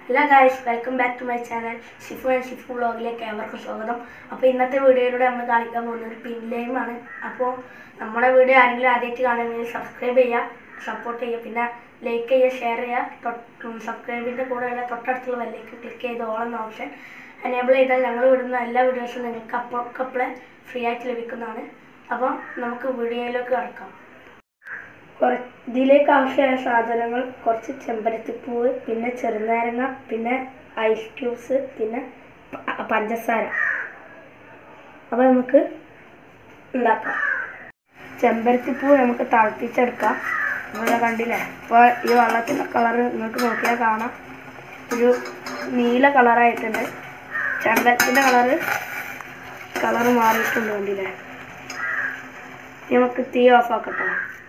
Hello guys welcome back to my channel Shifu and Shifu വ്ളോഗിലേക്ക് ഏവർക്കും സ്വാഗതം അപ്പോൾ ഇന്നത്തെ വീഡിയോയിലൂടെ നമ്മൾ കാണിക്കാൻ പോകുന്നത് ഒരു പിൻലെയിമാണ് അപ്പോൾ നമ്മുടെ വീഡിയോ ആരെങ്കിലും ആദ്യമായിട്ട് കാണുകയാണെങ്കിൽ സബ്സ്ക്രൈബ് ചെയ്യുക സപ്പോർട്ട് ചെയ്യുക പിന്നെ ലൈക്ക് ചെയ്യുക ഷെയർ ചെയ്യുക സബ്സ്ക്രൈബിൻ്റെ കൂടെയുള്ള തൊട്ടടുത്തുള്ള ബെല്ലേക്ക് ക്ലിക്ക് ചെയ്ത് ഓൾ എന്ന ഓപ്ഷൻ എനേബിൾ ചെയ്താൽ ഞങ്ങൾ വിടുന്ന എല്ലാ വീഡിയോസും നിങ്ങൾക്ക് അപ്പോഴക്കപ്പോഴേ ഫ്രീ ആയിട്ട് ലഭിക്കുന്നതാണ് അപ്പോൾ നമുക്ക് വീഡിയോയിലേക്ക് കിടക്കാം കുറ ഇതിലേക്ക് ആവശ്യമായ സാധനങ്ങൾ കുറച്ച് ചെമ്പരത്തിപ്പൂവ് പിന്നെ ചെറുനാരങ്ങ പിന്നെ ഐസ് ക്യൂബ്സ് പിന്നെ പ- പഞ്ചസാര അപ്പോൾ നമുക്ക് ഉണ്ടാക്കാം ചെമ്പരത്തിപ്പൂവ് നമുക്ക് തിളപ്പിച്ചെടുക്കാം ഇവിടെ കണ്ടില്ലേ ഇപ്പോൾ ഈ വെള്ളത്തിൻ്റെ കളർ നിങ്ങൾക്ക് നോക്കിയാൽ കാണാം ഒരു നീല കളറായിട്ടുണ്ട് ചെമ്പരത്തിൻ്റെ കളറ് കളർ മാറിയിട്ടുണ്ട് കണ്ടില്ലേ ഇനി നമുക്ക് തീ ഓഫ് ആക്കട്ടോ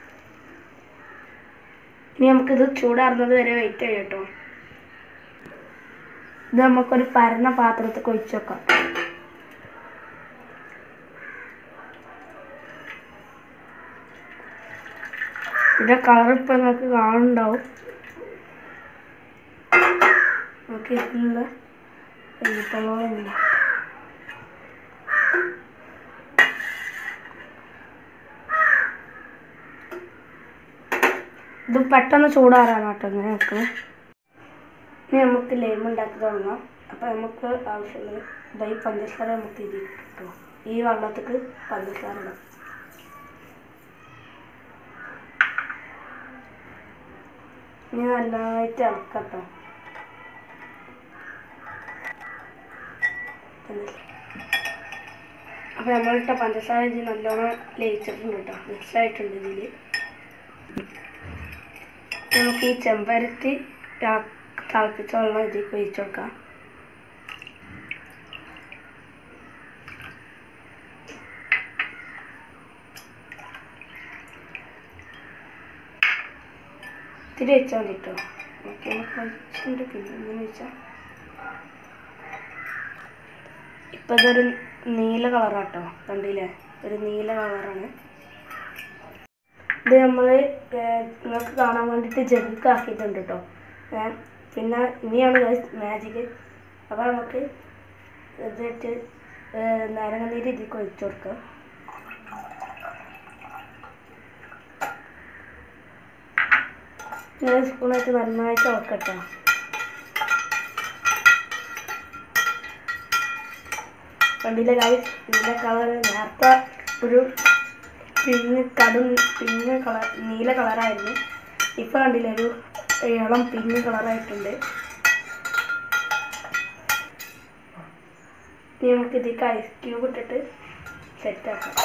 ഇനി നമുക്കിത് ചൂടാറുന്നത് വരെ വെയിറ്റ് ചെയ്യാം കേട്ടോ ഇത് നമുക്കൊരു പരന്ന പാത്രത്തിൽ ഒഴിച്ച് വെക്കാം ഇതിന്റെ കളർ ഇപ്പം നിങ്ങൾക്ക് കാണുന്നുണ്ടാവും നമുക്ക് ഇതിലുള്ള വെജിറ്റബിളുണ്ട് ഇത് പെട്ടെന്ന് ചൂടാറാണ് കേട്ടോ ഇങ്ങനെ വെക്കുന്നത് ഇനി നമുക്ക് ലൈം ഉണ്ടാക്കി തുടങ്ങാം അപ്പോൾ നമുക്ക് ആവശ്യമുള്ളത് ഇതാ ഈ പഞ്ചസാര നമുക്ക് ഇതിൽ കിട്ടും ഈ വെള്ളത്തേക്ക് പഞ്ചസാര ഇടാം ഇനി നന്നായിട്ട് ഇളക്കട്ടോ അപ്പോൾ നമ്മളിട്ട പഞ്ചസാര ഇതിൽ നല്ലോണം ലയിച്ചിട്ടുണ്ട് കേട്ടോ മിക്സ് ആയിട്ടുണ്ട് ഇതിൽ നമുക്ക് ഈ ചെമ്പരത്തി ആ- തിളപ്പിച്ച വെള്ളം ഇതിലേക്ക് ഒഴിച്ചു കൊടുക്കാം ഇത്തിരി വെച്ചാൽ മതി കേട്ടോ ഓക്കെ നമുക്ക് ഒഴിച്ചിട്ട് പിന്നെ ഇങ്ങനെ വെച്ചാൽ ഇപ്പം ഇതൊരു നീല കളറാട്ടോ കണ്ടില്ലേ ഒരു നീല കളറാണ് ഇത് നമ്മൾ നിങ്ങൾക്ക് കാണാൻ വേണ്ടിയിട്ട് ജഗ്ഗൊക്കെ ആക്കിയിട്ടുണ്ട് കേട്ടോ പിന്നെ ഇനിയാണ് മാജിക് അപ്പോൾ നമുക്ക് ഇതിട്ട് നാരങ്ങനീര് ഇതിലേക്ക് ഒഴിച്ചു കൊടുക്കാം ഇങ്ങനെ സ്പൂണായിട്ട് നന്നായിട്ട് ഇളക്കട്ടോ കണ്ടില്ലേ ഗൈസ് ഇതിൻ്റെ കളർ നേരത്തെ ഒരു പിങ്ക് കടും പിങ്ക് കളർ നീല കളറായിരുന്നു ഇപ്പം കണ്ടില്ലേ ഒരു ഇളം പിങ്ക് കളറായിട്ടുണ്ട് ഇനി നമുക്ക് ഇതിലേക്ക് ഐസ് ക്യൂബ് ഇട്ടിട്ട് സെറ്റാക്കാം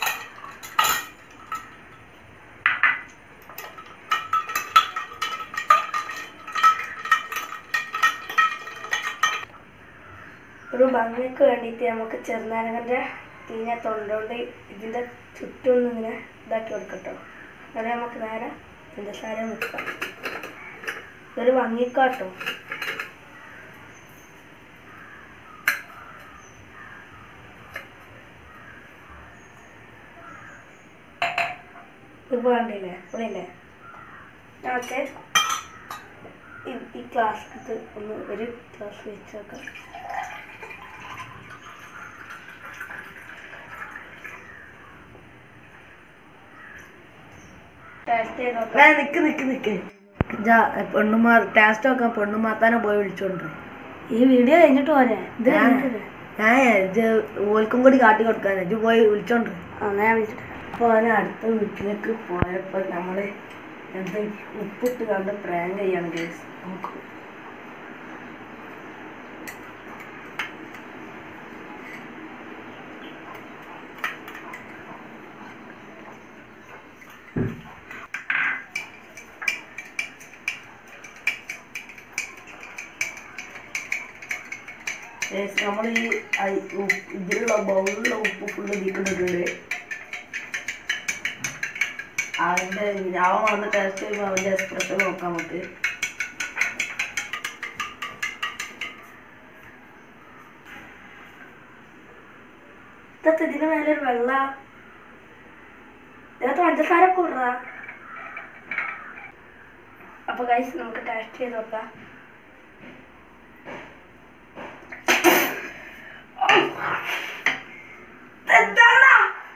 ഒരു ഭംഗിക്ക് വേണ്ടിയിട്ട് നമുക്ക് ചെറുനാരങ്ങൻ്റെ പിന്നെ തൊണ്ടോണ്ട് ഇതിൻ്റെ ചുറ്റും ഒന്ന് ഇങ്ങനെ ഇതാക്കി കൊടുക്കട്ടോ അവിടെ നമുക്ക് നേരെ പഞ്ചസാര മുക്കാം ഇതൊരു ഭംഗിക്കാട്ടോ ഇപ്പോൾ കണ്ടില്ലേ ഇവിടെയല്ലേ നമുക്ക് ഈ- ഈ ക്ലാസ് ഇത് ഒന്ന് ഒരു ക്ലാസ് വെച്ച് നോക്കാം ടേസ്റ്റ് ചെയ്ത് നോക്കാം ഏ നിക്ക് നിക്ക് നിക്ക് ജാ പെണ്ണുമാ ടേസ്റ്റ് നോക്കാൻ പെണ്ണുമാത്താനെ പോയി വിളിച്ചോണ്ട് ഈ വീഡിയോ കഴിഞ്ഞിട്ട് പോരെ ഇത് ഞാൻ കഴിഞ്ഞിട്ട് ഞാൻ ഇജ്ജ് ഓൽക്കും കൂടി കാട്ടി കൊടുക്കാൻ ഇജ്ജ് പോയി വിളിച്ചോണ്ട് അന്നേ ഞാൻ വിളിച്ചിട്ട് അപ്പൊ അവന് അടുത്ത വീട്ടിലേക്ക് പോയപ്പോ നമ്മള് എന്താ ഉപ്പിട്ട് കണ്ട് പ്രാങ്ക് ചെയ്യാണ് കേസ് നമുക്ക് നമ്മൾ ഈ ഐ- ഉപ്പ് ഇതിലുള്ള ബൗളിലുള്ള ഉപ്പ് ഫുള്ള് ഇതിക്കിട്ടിട്ടുണ്ട് അവന്റെ അവൻ വന്ന് ടേസ്റ്റ് ചെയ്യുമ്പോൾ അവന്റെ എക്സ്പ്രഷൻ നോക്കാം നമുക്ക് ഇതൊക്കെ ഇതിന് മേലെ ഒരു വെള്ള ഇതിനകത്ത് പഞ്ചസാര കൂടാ അപ്പൊ ഗൈസ് നമുക്ക് ടേസ്റ്റ് ചെയ്ത് നോക്കാം എന്താടാ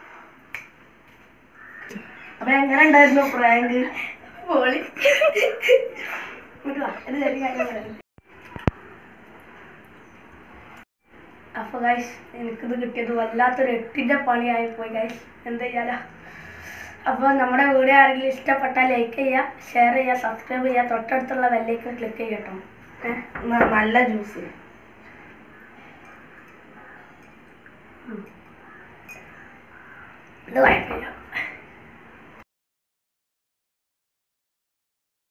അപ്പൊ എങ്ങനെ ഉണ്ടായിരുന്നു പ്രാങ്ക് പോളി ഇങ്ങോട്ട് വാ, ഒരു ചെറിയ കാര്യം പറയാം. അപ്പൊ ഗൈസ് എനിക്കിത് കിട്ടിയത് വല്ലാത്തൊരു എട്ടിന്റെ പണിയായി പോയി ഗൈസ് എന്ത് ചെയ്യാലാ അപ്പോൾ നമ്മുടെ വീഡിയോ ആരെങ്കിലും ഇഷ്ടപ്പെട്ടാൽ ലൈക്ക് ചെയ്യുക ഷെയർ ചെയ്യുക സബ്സ്ക്രൈബ് ചെയ്യുക തൊട്ടടുത്തുള്ള ബെല്ലേക്ക് ക്ലിക്ക് ചെയ്യട്ടോ ഏഹ് ന- നല്ല ജ്യൂസ് ഇത് കുഴപ്പമില്ല